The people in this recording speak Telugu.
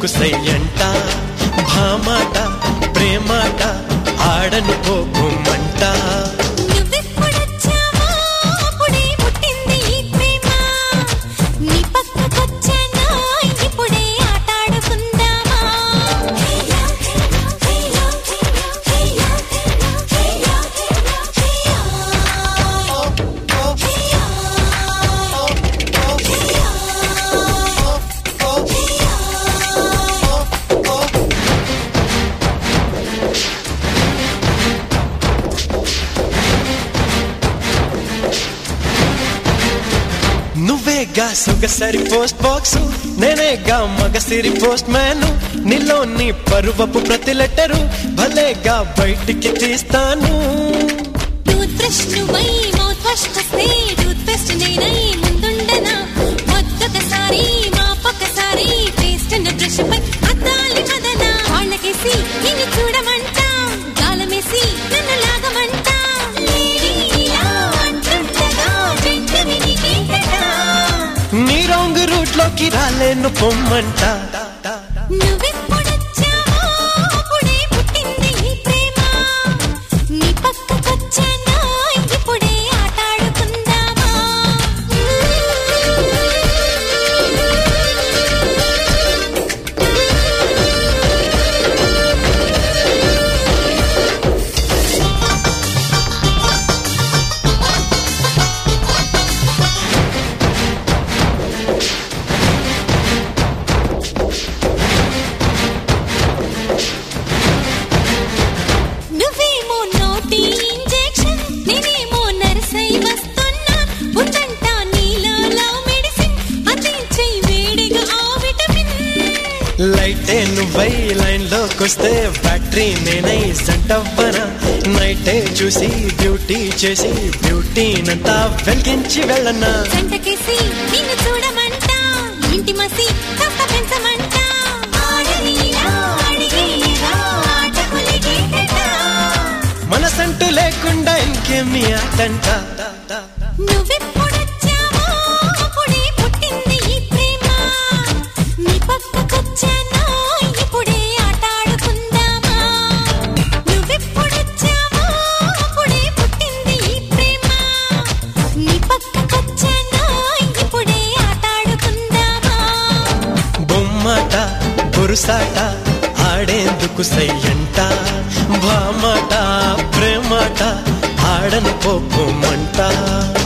లైన్లోకి సయ్యంట భామాట ప్రేమాట ఆడను పోకుమంట నువ్వెప్పుడొచ్చావో అప్పుడే పుట్టింది ఈ ప్రేమ నీ పక్కకొచ్చానా ఇప్పుడే ఆటాడుకుందామా హేయా హేయా హేయా హేయా హేయా హేయా నువ్వేగా సొగసరి పోస్ట్ బాక్స్ నేనేగా మగసిరి పోస్ట్ మ్యాన్ నీలో నీ పరువపు ప్రతి లెటరు భలేగా బయటికి తీస్తాను టూత్ బ్రష్ నువ్వై మౌత్ వాష్ వస్తే టూత్ పేస్ట్ నేనై ముందుండనా మొదొకసారి మా పక్కసారి పేస్ట్ బ్రష్ పై అద్దాలి మదన వాళ్ళకేసి నిన్ను చూడమంటా గాలమేసి నన్ను లాగమంటా లేడీలా అంటుండగా జంటని నీకేంటటా నీ రాంగ్ రూట్ లోకి రాలేను పొమ్మంట నువ్వెప్పుడొచ్చావో అప్పుడే పుట్టింది ఈ ప్రేమ నీ పక్కకొచ్చానా ఇప్పుడే ఆటాడుకుందామా నువ్వేమో నోటి ఇంజెక్షన్ నేనేమో నర్సై వస్తున్నా ఉందంట నీలో లవ్ మెడిసిన్ అందించే వేడిగా ఆ విటమిన్ లైటే నువ్వై లైన్ లోకొస్తే బ్యాటరీ నేనై జంటవ్వనా నైటే చూసి బ్యూటీ చేసి బ్యూటీనంతా వెలిగించి వెళ్ళనా సంటకేసి నిన్ను చూడమంటా ఇంటి మసి కాస్త పెంచమంటా ఆడనీరా, అడిగేరా, ఆటకులిగేటటా. మనసంటూ లేకుండా ఇంకేమి ఆటంట నువ్వెప్పుడొచ్చావో అప్పుడే పుట్టింది ఈ ప్రేమ నీ పక్కకొచ్చానా ఇప్పుడే ఆటాడుకుందామా నువ్వెప్పుడొచ్చావో అప్పుడే పుట్టింది ఈ ప్రేమ నీ పక్కకొచ్చానా ఇప్పుడే ఆటాడుకుందామా బొమ్మాట బురుసాట ఆడేందుకు సయ్యంట భామాట ప్రేమాట ఆడను పోకుమంట